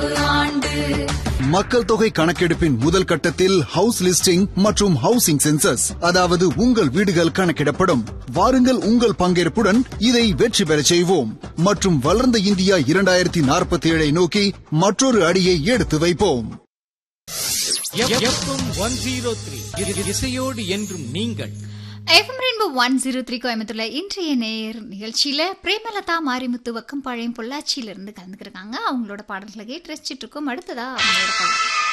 நடப்பு ஆண்டு மக்கள் தொகை கணக்கெடுப்பின் முதல் கட்டத்தில் ஹவுஸ் லிஸ்டிங் மற்றும் ஹவுசிங் சென்சஸ் அதாவது உங்கள் வீடுகள் கணக்கிடப்படும் வாருங்கள் உங்கள் பங்கேற்புடன் இதை வெற்றி பெறச் செய்வோம் மற்றும் வளர்ந்த இந்தியா இரண்டாயிரத்தி நாற்பத்தி ஏழை நோக்கி மற்றொரு அடியை எடுத்து வைப்போம் எஃப்எம் ஒன் ஜீரோ த்ரீ இசையோடு என்றும் நீங்கள் FM rainbow one zero three கோயம்புத்தூர்ல இன்றைய நேர் நிகழ்ச்சியில பிரேமலதா மாரிமுத்து வக்கம் பழையம் பொள்ளாச்சியில இருந்து கலந்துக்கிறாங்க அவங்களோட பாடல்களை கேட்டு ரசிச்சிட்டு இருக்கோம் அடுத்ததா அவங்களோட பாடல்